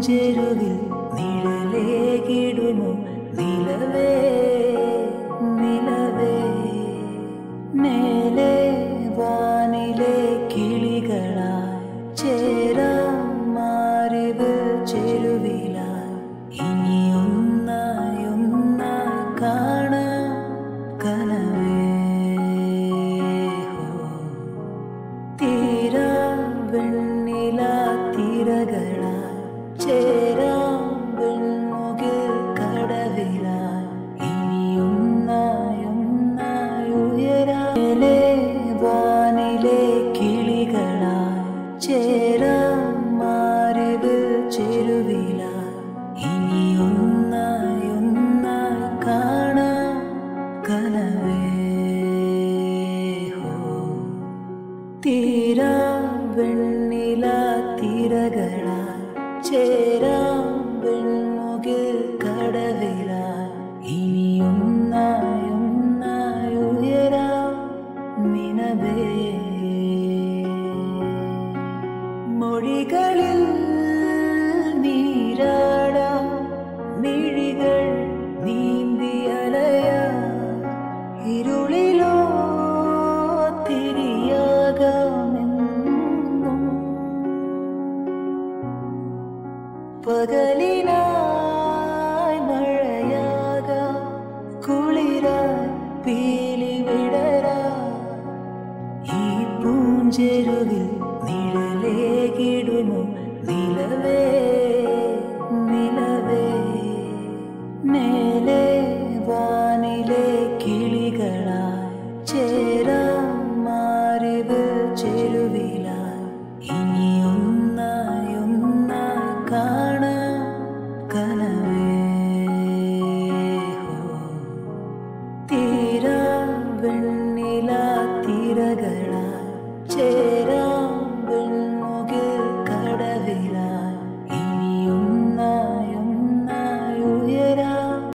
പൂഞ്ചെരുവിൽ നിഴലേകിടുമോ നിലവേ നിലവേ മേലെ വാനിലെ കിളികളായി ചേരാം മാറിവ് ചെരുവിലായി ഇനിയൊന്നായി ഒന്നായി കാണാം കനവേ ഹോ തീരാ വെണ്ണില തിരകളായി ചേരാം വെൺമുകിൽ കടവിലായി ഇനിയൊന്നായി ഒന്നായി ഉയരാലെ വാനിലെ കിളികളായി ചേരാം മാറിവിൽ ചെരുവിലായി ഇനിയൊന്നായി ഒന്നായി കാണാം കനവേ ഹോ തീരാ വെണ്ണില തിരകളായി ചേരാം വെൺമുകിൽ കടവിലായി ഇനിയൊന്നായി ഒന്നായി ഉയരാം നിനവേ മൊഴികളിൽ നീരാടാം മിഴികൾ നീന്തിയലയ ഇരുളിലോ തിരിയാകാമെന്നും പകലിനായി മഴയാകാം കുളിരായി പീലി വിടരാം ഈ പൂഞ്ചെരുവിൽ നിഴലേകിടുമോ നിലവേ നിലവേ മേലെ വാനിലെ കിളികളായി ചേരാം മാറിവ് ചെരുവിലായി ഇനിയൊന്നായി ഒന്നായി കാണാം കനവേ ഹോ തീരാ വെണ്ണില തിരകളായി ചേരാം